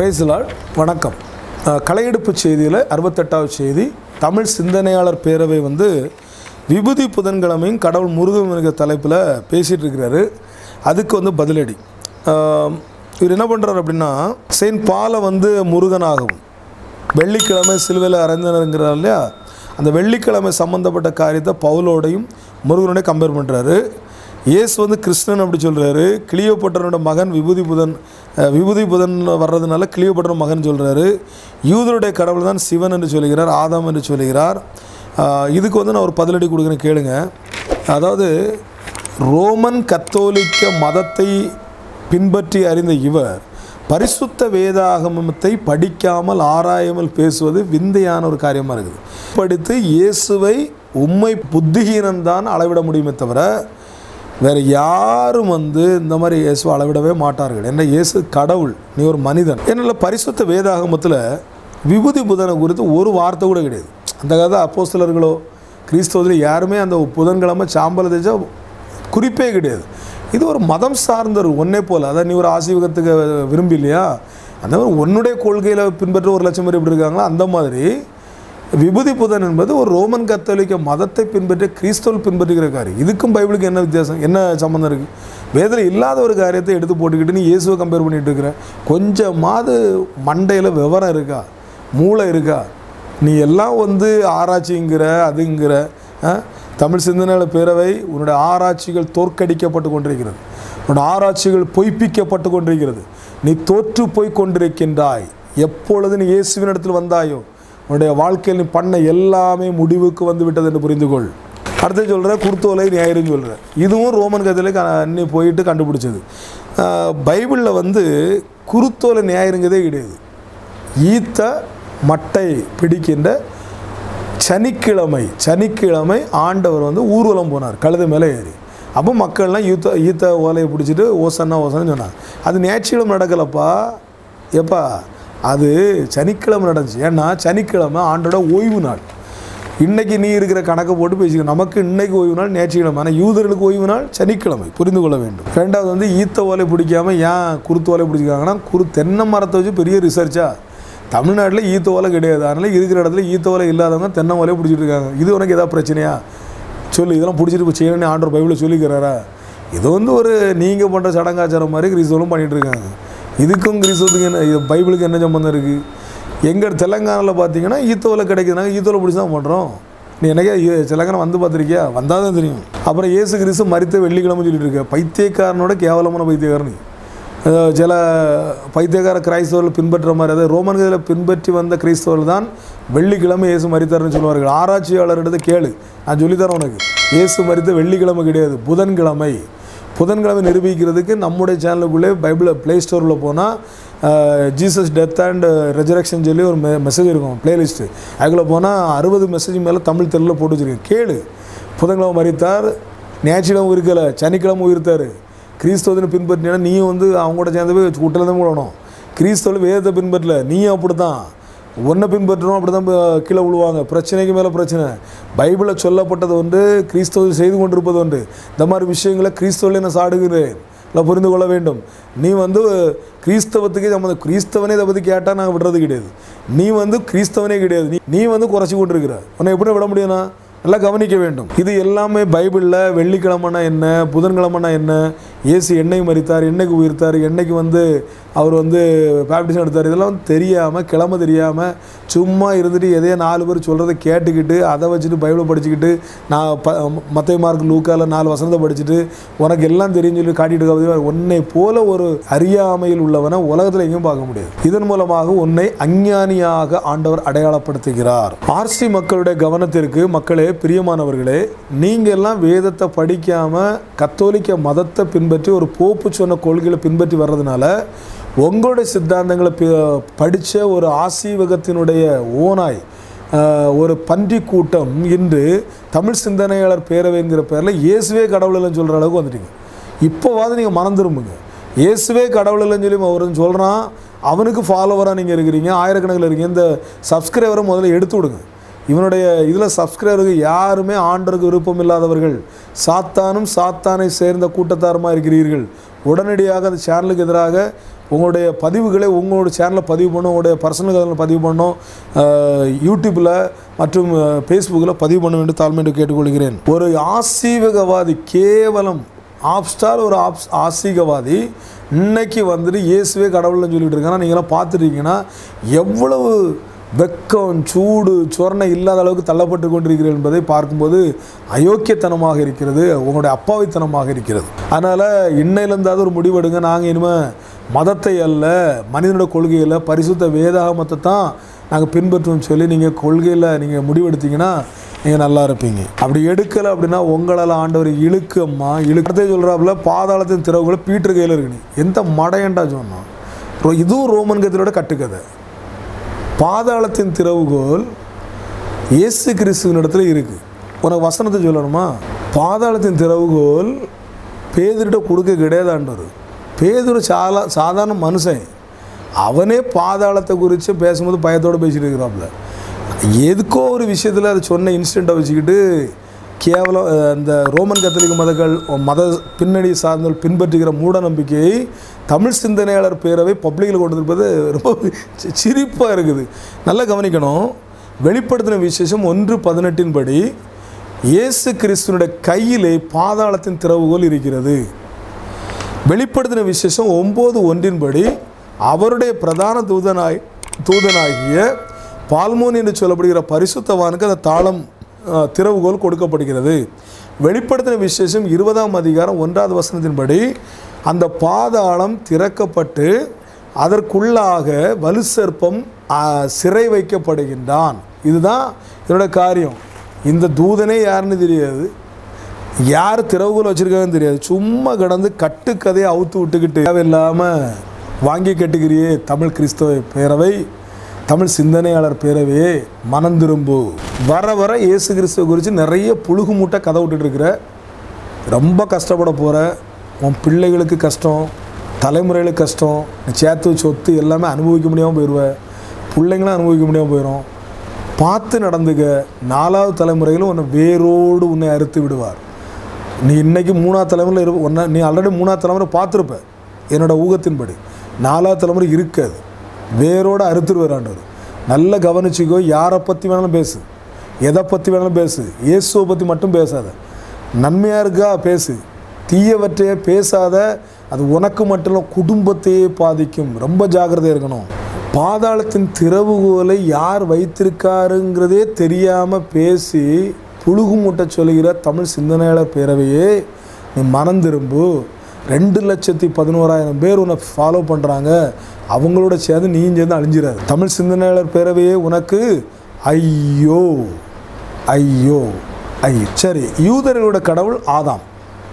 பேசலால் வணக்கம் அஹ், கலையெடுப்பு செய்தியில் அறுபத்தெட்டாவது செய்தி தமிழ் சிந்தனையாளர் பேரவை வந்து விபூதி புதன்கிழமையும் கடவுள் முருகன் தலைப்பில் பேசிகிட்டு இருக்கிறாரு அதுக்கு வந்து பதிலடி அஹ், இவர் என்ன பண்ணுறாரு அப்படின்னா செயின்ட் பாலை வந்து முருகனாகவும் வெள்ளிக்கிழமை சிலுவையில் அரைந்தனருங்கிறார் இல்லையா அந்த வெள்ளிக்கிழமை சம்மந்தப்பட்ட காரியத்தை பவுலோடையும் முருகனோட கம்பேர் பண்ணுறாரு இயேசு வந்து கிருஷ்ணன் அப்படி சொல்கிறாரு கிளியோபட்டனோட மகன் விபூதி புதன் அஹ், விபூதி புதன் வர்றதுனால கிளியோபட்டன மகன் சொல்கிறாரு யூதருடைய கடவுள் தான் சிவன் என்று சொல்கிறார் ஆதாம் என்று சொல்கிறார் அஹ், இதுக்கு வந்து நான் ஒரு பதிலடி கொடுக்குறேன் கேளுங்க அதாவது ரோமன் கத்தோலிக்க மதத்தை பின்பற்றி அறிந்த இவர் பரிசுத்த வேதாகமத்தை படிக்காமல் ஆராயாமல் பேசுவது விந்தையான ஒரு காரியமாக இருக்குது படித்து இயேசுவை உண்மை புத்திஹீனன்தான் அளவிட முடியுமே தவிர வேறு யாரும் வந்து இந்த மாதிரி இயேசுவை அளவிடவே மாட்டார்கள் என்ன இயேசு கடவுள் நீ ஒரு மனிதன் என்னால் பரிசுத்த வேதாகமத்தில் விபூதி புதனை குறித்து ஒரு வார்த்தை கூட கிடையாது அந்த கதை அப்போஸ்தலர்களோ கிறிஸ்தவத்தில் யாருமே அந்த புதன்கிழமை சாம்பல் தேய்ச்சா குறிப்பே கிடையாது இது ஒரு மதம் சார்ந்த ஒரு ஒன்னே போல் அதான் நீ ஒரு ஆசீவகத்துக்கு விரும்பி இல்லையா அந்த மாதிரி உன்னுடைய கொள்கையில் பின்பற்ற ஒரு லட்சம் பேர் எப்படி இருக்காங்களோ அந்த மாதிரி விபூதி புதன் என்பது ஒரு ரோமன் கத்தோலிக்க மதத்தை பின்பற்றி கிறிஸ்தவல் பின்பற்றுகிற காரியம் இதுக்கும் பைபிளுக்கு என்ன வித்தியாசம் என்ன சம்மந்தம் இருக்குது வேதத்தில் இல்லாத ஒரு காரியத்தை எடுத்து போட்டுக்கிட்டு நீ இயேசுவை கம்பேர் பண்ணிட்டு இருக்கிற கொஞ்சமாவது மண்டையில் விவரம் இருக்கா மூளை இருக்கா நீ எல்லாம் வந்து ஆராய்ச்சிங்கிற அதுங்கிற ஆ? தமிழ் சிந்தனையாளர் பேரவை உன்னுடைய ஆராய்ச்சிகள் தோற்கடிக்கப்பட்டு கொண்டிருக்கிறது உன்னுடைய ஆராய்ச்சிகள் பொய்ப்பிக்கப்பட்டு கொண்டிருக்கிறது நீ தோற்று போய் கொண்டிருக்கின்றாய் எப்பொழுது நீ இயேசுவின் இடத்தில் வந்தாயோ உன்னுடைய வாழ்க்கையில் நீ பண்ண எல்லாமே முடிவுக்கு வந்து விட்டது என்று புரிந்து கொள் அடுத்து சொல்கிற குர்த்தோலை ஞாயிறுன்னு சொல்கிற இதுவும் ரோமன் கதையில் அன்னி போயிட்டு கண்டுபிடிச்சது பைபிளில் வந்து குருத்தோலை ஞாயிறுங்கிறதே கிடையாது ஈத்த மட்டை பிடிக்கின்ற சனிக்கிழமை சனிக்கிழமை ஆண்டவர் வந்து ஊர்வலம் போனார் கழுதை மேலே ஏறி அப்போ மக்கள்லாம் ஈத்த ஈத்த ஓலையை பிடிச்சிட்டு ஓசன்னா ஓசன்னு சொன்னாங்க அது ஞாயிற்றுக்கிழமை நடக்கலப்பா எப்பா அது சனிக்கிழமை நடந்துச்சு ஏன்னா சனிக்கிழமை ஆண்டோட ஓய்வு நாள் இன்னைக்கு நீ இருக்கிற கணக்கை போட்டு பேசிக்க நமக்கு இன்னைக்கு ஓய்வு நாள் ஞாயிற்றுக்கிழமை ஆனால் யூதர்களுக்கு ஓய்வு நாள் சனிக்கிழமை புரிந்து கொள்ள வேண்டும் ரெண்டாவது வந்து ஈத்த ஓலை பிடிக்காம ஏன் குருத்து ஓலை பிடிச்சிருக்காங்கன்னா குரு தென்னை மரத்தை வச்சு பெரிய ரிசர்ச்சா தமிழ்நாட்டில் ஈத்த ஓலை கிடையாது அதனால் இருக்கிற இடத்துல ஈத்த ஓலை இல்லாதவங்க தென்னை ஓலையை பிடிச்சிட்டு இருக்காங்க இது உனக்கு ஏதாவது பிரச்சனையா சொல்லு இதெல்லாம் பிடிச்சிட்டு போய் செய்யணும்னு ஆண்டவர் பைபிளில் சொல்லிக்கிறாரா இது வந்து ஒரு நீங்கள் பண்ணுற சடங்காச்சாரம் மாதிரி கிறிஸ்தவரும் பண்ணிகிட்டு இருக்காங்க இதுக்கும் கிறிஸ்தவத்துக்கு என்ன இது பைபிளுக்கு என்ன சம்மந்தம் இருக்குது எங்கள் தெலங்கானாவில் பார்த்தீங்கன்னா ஈத்தோலை கிடைக்குதுனாங்க ஈத்தோலை பிடிச்சி தான் பண்ணுறோம் நீ எனக்கே இ- தெலங்கானா வந்து பார்த்துருக்கியா வந்தால் தான் தெரியும் அப்புறம் இயேசு கிறிஸ்து மறித்த வெள்ளிக்கிழமை சொல்லிட்டு இருக்க பைத்தியக்காரனோட கேவலமான பைத்தியக்காரன் நீ அஹ் சில பைத்தியக்கார கிரைஸ்தவர்கள் பின்பற்ற மாதிரி அதாவது ரோமன்களில் பின்பற்றி வந்த கிறிஸ்தவர்கள் தான் வெள்ளிக்கிழமை இயேசு மறித்தார்னு சொல்லுவார்கள் ஆராய்ச்சியாளர்கிட்ட கேளு நான் சொல்லித்தரேன் உனக்கு இயேசு மறித்த வெள்ளிக்கிழமை கிடையாது புதன்கிழமை புதன்கிழமை நிரூபிக்கிறதுக்கு நம்முடைய சேனலுக்குள்ளே பைபிள் ப்ளே ஸ்டோரில் போனால் ஜீசஸ் டெத் அண்ட் ரெஜரக்ஷன் சொல்லி ஒரு மெ மெசேஜ் இருக்கும் பிளேலிஸ்ட்டு அதுக்குள்ளே போனால் அறுபது மெசேஜ் மேலே தமிழ் தெலுங்கில் போட்டு வச்சுருக்கேன் கேளு புதன்கிழமை மறித்தார் ஞாயிற்றுக்கிழமை இருக்கலை சனிக்கிழமை உயிர்த்தார் கிறிஸ்தவத்தினை பின்பற்றினா நீயும் வந்து அவங்களோட சேர்ந்து போய் கூட்டில் தான் விடணும் கிறிஸ்தவ வேதத்தை பின்பற்றல நீயும் அப்படி தான் ஒன்றை பின்பற்றணும் அப்படி தான் கீழே விழுவாங்க பிரச்சனைக்கு மேலே பிரச்சனை பைபிளில் சொல்லப்பட்டது ஒன்று கிறிஸ்தவ செய்து கொண்டிருப்பது ஒன்று இந்த மாதிரி விஷயங்களை கிறிஸ்தவத்தில் நான் சாடுகிறேன் இல்லை புரிந்து கொள்ள வேண்டும் நீ வந்து கிறிஸ்தவத்துக்கே நம்ம கிறிஸ்தவனே இதை பற்றி கேட்டால் நாங்கள் விடுறது கிடையாது நீ வந்து கிறிஸ்தவனே கிடையாது நீ நீ வந்து குறைச்சி கொண்டிருக்கிற உன்னை எப்படி விட முடியும்னா நல்லா கவனிக்க வேண்டும் இது எல்லாமே பைபிளில் வெள்ளிக்கிழமைனா என்ன புதன்கிழமைனா என்ன இயேசு என்னைக்கு மறித்தார் என்னைக்கு உயிர்த்தார் என்னைக்கு வந்து அவர் வந்து பேப்டிசம் எடுத்தார் இதெல்லாம் வந்து தெரியாமல் கிழமை தெரியாமல் சும்மா இருந்துட்டு எதையோ நாலு பேர் சொல்கிறத கேட்டுக்கிட்டு அதை வச்சுட்டு பைபிளை படிச்சுக்கிட்டு நான் ப மத்திய மார்க் லூக்காவில் நாலு வசனத்தை படிச்சுட்டு உனக்கு எல்லாம் தெரியும் சொல்லி காட்டிட்டு இருக்காது உன்னை போல ஒரு அறியாமையில் உள்ளவனை உலகத்தில் எங்கேயும் பார்க்க முடியாது இதன் மூலமாக உன்னை அஞ்ஞானியாக ஆண்டவர் அடையாளப்படுத்துகிறார் ஆர்சி மக்களுடைய கவனத்திற்கு மக்களே பிரியமானவர்களே நீங்கள் எல்லாம் வேதத்தை படிக்காமல் கத்தோலிக்க மதத்தை பின்பற்றி ஒரு போப்பு சொன்ன கொள்கைகளை பின்பற்றி வர்றதுனால உங்களுடைய சித்தாந்தங்களை படித்த ஒரு ஆசீவகத்தினுடைய ஓனாய் ஆஹ், ஒரு பன்றி கூட்டம் இன்று தமிழ் சிந்தனையாளர் பேரவைங்கிற பேரில் இயேசுவே கடவுள் இல்லைன்னு சொல்கிற அளவுக்கு வந்துட்டீங்க இப்போவாது நீங்கள் மனம் திரும்புங்க இயேசுவே கடவுள் இல்லைன்னு சொல்லி அவன் சொல்கிறான் அவனுக்கு ஃபாலோவராக நீங்கள் இருக்கிறீங்க ஆயிரக்கணக்கில் இருக்கீங்க இந்த சப்ஸ்கிரைபரை முதல்ல எடுத்து விடுங்க இவனுடைய இதில் சப்ஸ்கிரைபருக்கு யாருமே ஆண்டருக்கு விருப்பம் இல்லாதவர்கள் சாத்தானும் சாத்தானை சேர்ந்த கூட்டத்தாருமா இருக்கிறீர்கள் உடனடியாக அந்த சேனலுக்கு எதிராக உங்களுடைய பதிவுகளை உங்களோட சேனலில் பதிவு பண்ணும் உங்களுடைய பர்சனல் சேனலில் பதிவு பண்ணும் அஹ், யூடியூப்பில் மற்றும் ஃபேஸ்புக்கில் பதிவு பண்ண வேண்டும் தாழ்மையை கேட்டுக்கொள்கிறேன் ஒரு ஆசீவகவாதி கேவலம் ஆப்ஸ்டார் ஒரு ஆப்ஸ் ஆசீகவாதி இன்னைக்கு வந்துட்டு இயேசுவே கடவுள்னு சொல்லிட்டு இருக்காங்க நீங்களாம் பார்த்துட்டீங்கன்னா எவ்வளவு வெக்கம் சூடு சொரணை இல்லாத அளவுக்கு தள்ளப்பட்டு கொண்டிருக்கிறீர்கள் என்பதை பார்க்கும்போது அயோக்கியத்தனமாக இருக்கிறது உங்களுடைய அப்பாவித்தனமாக இருக்கிறது அதனால் இன்னையிலேருந்தாவது ஒரு முடிவெடுங்க நாங்கள் இனிமேல் மதத்தை அல்ல மனிதனோட கொள்கையில் பரிசுத்த வேதாகமத்தை தான் நாங்கள் பின்பற்றுவோம் சொல்லி நீங்கள் கொள்கையில் நீங்கள் முடிவெடுத்தீங்கன்னா நீங்கள் நல்லா இருப்பீங்க அப்படி எடுக்கலை அப்படின்னா உங்களால் ஆண்டவர் இழுக்கம்மா இழுக்கத்தை சொல்கிறாப்புல பாதாளத்தின் திறவுகளை பீட்டர் கையில் இருக்குன்னு எந்த மடையண்டா சொன்னோம் ரோ- இதுவும் ரோமன் கத்திரோட கட்டுக்கதை பாதாளத்தின் திறவுகோல் இயேசு கிறிஸ்துவின் இடத்துல இருக்கு உனக்கு வசனத்தை சொல்லணுமா பாதாளத்தின் திறவுகோல் பேதுருட்ட கொடுக்க கிடையாதாண்டவர் பேதுரு சாலா சாதாரண மனுஷன் அவனே பாதாளத்தை குறித்து பேசும்போது பயத்தோடு பேசிட்டு இருக்கிறாப்புல எதுக்கோ ஒரு விஷயத்தில் அதை சொன்ன இன்சிடெண்ட்டை வச்சுக்கிட்டு கேவலம் அஹ், இந்த ரோமன் கத்தோலிக்க மதங்கள் மத பின்னணி சார்ந்த பின்பற்றுகிற மூட நம்பிக்கையை தமிழ் சிந்தனையாளர் பேரவை பப்ளிக்கில் கொண்டு இருப்பது ரொம்ப சி- சிரிப்பாக இருக்குது நல்லா கவனிக்கணும் வெளிப்படுத்தின விசேஷம் ஒன்று பதினெட்டின் படி இயேசு கிறிஸ்துவனுடைய கையிலே பாதாளத்தின் திறவுகோல் இருக்கிறது வெளிப்படுத்தின விசேஷம் ஒம்பது ஒன்றின்படி அவருடைய பிரதான தூதனாய் தூதனாகிய பால்மோன் என்று சொல்லப்படுகிற பரிசுத்தவானுக்கு அந்த தாளம் அஹ், திறவுகோல் கொடுக்கப்படுகிறது வெளிப்படுத்தின விசேஷம் இருபதாம் அதிகாரம் ஒன்றாவது வசனத்தின்படி அந்த பாதாளம் திறக்கப்பட்டு அதற்குள்ளாக வலு சர்ப்பம் அஹ், சிறை வைக்கப்படுகின்றான் இதுதான் இதனோட காரியம் இந்த தூதனே யாருன்னு தெரியாது யார் திறவுகோல் வச்சுருக்காங்கன்னு தெரியாது சும்மா கிடந்து கட்டுக்கதையை அவுத்து விட்டுக்கிட்டு தேவையில்லாமல் வாங்கி கட்டுக்கிறியே தமிழ் கிறிஸ்தவ பேரவை தமிழ் சிந்தனையாளர் பேரவையே மனம் திரும்பு வர வர இயேசு கிறிஸ்துவ குறித்து நிறைய புழுகு மூட்டை கதை விட்டுட்டு இருக்கிற ரொம்ப கஷ்டப்பட போகிற உன் பிள்ளைகளுக்கு கஷ்டம் தலைமுறைகளுக்கு கஷ்டம் நீ சேர்த்து சொத்து எல்லாமே அனுபவிக்க முடியாமல் போயிடுவ பிள்ளைங்களும் அனுபவிக்க முடியாமல் போயிடும் பார்த்து நடந்துக்க நாலாவது தலைமுறையில் உன்னை வேரோடு உன்னை அறுத்து விடுவார் நீ இன்னைக்கு மூணாவது தலைமுறையில் இரு ஒன்றா நீ ஆல்ரெடி மூணாவது தலைமுறை பார்த்துருப்ப என்னோட ஊகத்தின்படி நாலாவது தலைமுறை இருக்காது வேரோடு அறுத்துருவார் ஆண்டவர் நல்லா கவனிச்சுக்கோ யாரை பற்றி வேணாலும் பேசு எதை பற்றி வேணாலும் பேசு இயேசுவை பற்றி மட்டும் பேசாத நன்மையாக இருக்கா பேசு தீயவற்றையே பேசாத அது உனக்கு மட்டும் இல்ல, குடும்பத்தையே பாதிக்கும் ரொம்ப ஜாக்கிரதையாக இருக்கணும் பாதாளத்தின் திறவுகோலை யார் வைத்திருக்காருங்கிறதே தெரியாமல் பேசி புழுகு மூட்டை சொல்லுகிற தமிழ் சிந்தனையாளர் பேரவையே நீ மனம் திரும்பு ரெண்டு லட்சத்தி பதினோராயிரம் பேர் உன்னை ஃபாலோ பண்ணுறாங்க அவங்களோட சேர்ந்து நீயும் சேர்ந்து அழிஞ்சிடாது தமிழ் சிந்தனையாளர் பேரவையே உனக்கு ஐயோ ஐயோ ஐ சரி யூதர்களோட கடவுள் ஆதாம்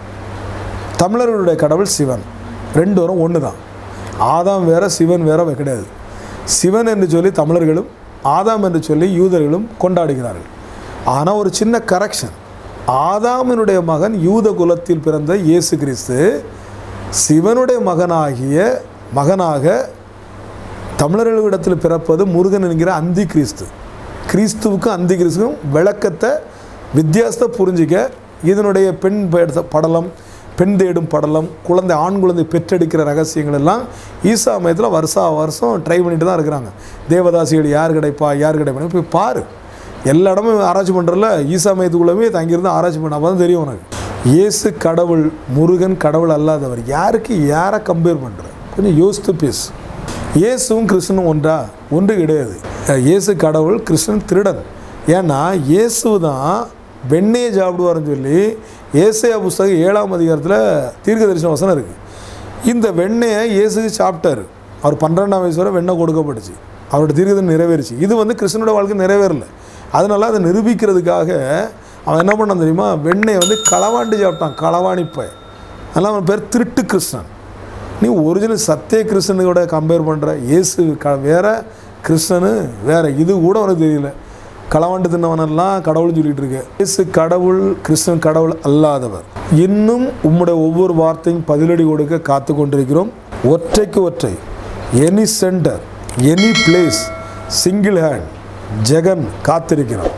தமிழர்களுடைய கடவுள் சிவன் ரெண்டு வரும் ஒன்று தான் ஆதாம் வேற சிவன் வேற கிடையாது சிவன் என்று சொல்லி தமிழர்களும் ஆதாம் என்று சொல்லி யூதர்களும் கொண்டாடுகிறார்கள் ஆனால் ஒரு சின்ன கரெக்ஷன் ஆதாமினுடைய மகன் யூத குலத்தில் பிறந்த இயேசு கிறிஸ்து சிவனுடைய மகனாகிய மகனாக தமிழர்களிடத்தில் பிறப்பது முருகன் என்கிற அந்தி கிறிஸ்து கிறிஸ்துவுக்கும் அந்தி கிறிஸ்துக்கும் விளக்கத்தை வித்தியாசத்தை புரிஞ்சிக்க இதனுடைய பெண் பெயர்த்த படலம் பெண் தேடும் படலம் குழந்தை ஆண் குழந்தை பெற்றெடுக்கிற ரகசியங்கள் எல்லாம் ஈசா மயத்தில் வருஷா வருஷம் ட்ரை பண்ணிட்டு தான் இருக்கிறாங்க தேவதாசிகள் யார் கிடைப்பா யார் கிடைப்பா போய் பாரு எல்லா இடமும் ஆராய்ச்சி பண்ணுறல ஈசா மயத்துக்குள்ளவே தங்கியிருந்து ஆராய்ச்சி பண்ண அப்போ தான் தெரியும் உனக்கு இயேசு கடவுள் முருகன் கடவுள் அல்லாதவர் யாருக்கு யாரை கம்பேர் பண்ணுற கொஞ்சம் யோசித்து பேசு இயேசுவும் கிருஷ்ணனும் ஒன்றா ஒன்று கிடையாது அஹ் இயேசு கடவுள் கிருஷ்ணன் திருடன் ஏன்னா இயேசு தான் வெண்ணெயை சாப்பிடுவாருன்னு சொல்லி ஏசையா புஸ்தகம் ஏழாம் அதிகாரத்தில் தீர்க்கதரிசன வசனம் இருக்குது இந்த வெண்ணெயை இயேசு சாப்பிட்டாரு அவர் பன்னிரெண்டாம் வயசு வரை வெண்ணெய் கொடுக்கப்பட்டுச்சு அவரோட தீர்க்கதரிசனம் நிறைவேறுச்சு இது வந்து கிருஷ்ணனோட வாழ்க்கை நிறைவேறல அதனால அதை நிரூபிக்கிறதுக்காக அவன் என்ன பண்ணான் தெரியுமா வெண்ணெயை வந்து களவாண்டி சாப்பிட்டான் களவாணிப்பை அதனால் அவன் பேர் திருட்டு கிருஷ்ணன் நீ ஒரிஜினல் சத்திய கிருஷ்ணனோட கம்பேர் பண்ணுற இயேசு க வேற கிருஷ்ணனு வேற இது கூட உனக்கு தெரியல களவாண்டு தின்னவனெல்லாம் கடவுள்னு சொல்லிட்டு இருக்க இயேசு கடவுள் கிருஷ்ணன் கடவுள் அல்லாதவர் இன்னும் உம்முடைய ஒவ்வொரு வார்த்தையும் பதிலடி கொடுக்க காத்து கொண்டிருக்கிறோம் ஒற்றைக்கு ஒற்றை any centre any place single hand Jagan காத்திருக்கிறான்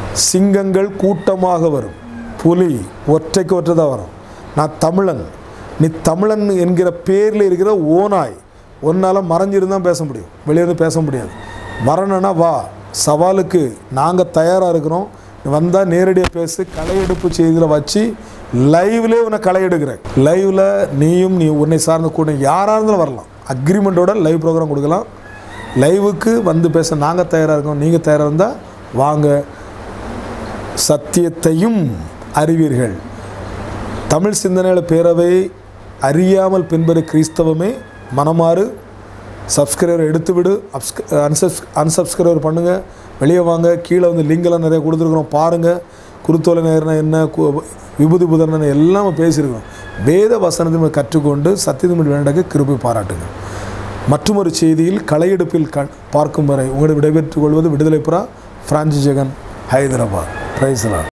சிங்கங்கள் கூட்டமாக வரும் புலி ஒற்றைக்கு ஒற்றை தான் வரும் நான் தமிழன் நீ தமிழன் என்கிற பேரில் இருக்கிற ஓனாய் ஒன்றால் மறைஞ்சிருந்தான் பேச முடியும் வெளியே வந்து பேச முடியாது வரணும்னா வா சவாலுக்கு நாங்கள் தயாராக இருக்கிறோம் வந்தால் நேரடியாக பேசு களையெடுப்பு செய்தியில் வச்சு லைவ்லேயே உன்னை களை எடுக்கிறேன் லைவில் நீயும் நீ உன்னை சார்ந்த கூட யாராக இருந்தாலும் வரலாம் அக்ரிமெண்ட்டோட லைவ் ப்ரோக்ராம் கொடுக்கலாம் லைவுக்கு வந்து பேச நாங்கள் தயாராக இருக்கோம் நீங்கள் தயாராக இருந்தால் வாங்க சத்தியத்தையும் அறிவீர்கள் தமிழ் சிந்தனையாளர் பேரவை அறியாமல் பின்பறு கிறிஸ்தவமே மனமாறு சப்ஸ்கிரைபர் எடுத்து விடு அப்ஸ்க் அன்சப்ஸ் அன்சப்ஸ்கிரைபர் பண்ணுங்கள் வெளியே வாங்க கீழே வந்து லிங்கெல்லாம் நிறைய கொடுத்துருக்குறோம் பாருங்கள் குருத்தோலை நேரம்னா என்ன கு- விபூதி புதர்னா எல்லாமே பேசியிருக்கோம் வேத வசனத்தை கற்றுக்கொண்டு சத்தியத்தமிழ் வேண்டக்கு கிருபை பாராட்டுங்க மற்றொரு செய்தியில் களையெடுப்பில் க பார்க்கும் வரை உங்களை விடைபெற்றுக் கொள்வது விடுதலை புறா பிரான்சி ஜெகன் ஹைதராபாத் பிரைஸ்லாம்